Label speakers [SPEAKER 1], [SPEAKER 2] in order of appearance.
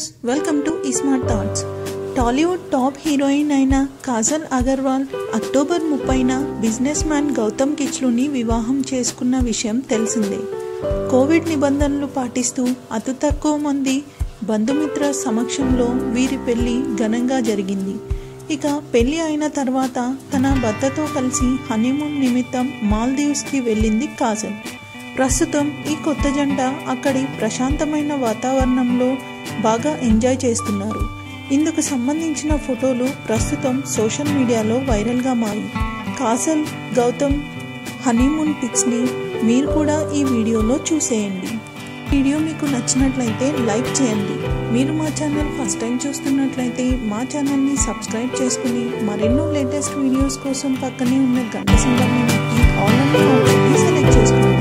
[SPEAKER 1] viewers welcome to smart thoughts Tollywood top heroine అయిన Kajal Aggarwal October ముప్పైన business man Gautam కిచ్లుని వివాహం చేసుకున్న విషయం తెలిసిందే కోవిడ్ నిబంధనలు పాటిస్తూ అతి తక్కువ మంది బంధుమిత్ర సమక్షంలో వీరి పెళ్లి ఘనంగా జరిగింది ఇక పెళ్లి అయిన తర్వాత తన భర్తతో కలిసి హనీమూన్ నిమిత్తం మాల్దీవ్స్కి వెళ్ళింది కాజల్ ప్రస్తుతం ఈ కొత్త జంట అక్కడి ప్రశాంతమైన వాతావరణంలో బాగా ఎంజాయ్ చేస్తున్నారు ఇందుకు సంబంధించిన ఫోటోలు ప్రస్తుతం సోషల్ మీడియాలో వైరల్గా మారి కాజల్ గౌతమ్ హనీమూన్ పిక్స్ని మీరు కూడా ఈ వీడియోలో చూసేయండి వీడియో మీకు నచ్చినట్లయితే లైక్ చేయండి మీరు మా ఛానల్ ఫస్ట్ టైం చూస్తున్నట్లయితే మా ఛానల్ని సబ్స్క్రైబ్ చేసుకుని మరెన్నో లేటెస్ట్ వీడియోస్ కోసం పక్కనే ఉన్న గంట సింబల్ని నొక్కి ఆల్ అనే ఆప్షన్ని సెలెక్ట్ చేసుకోండి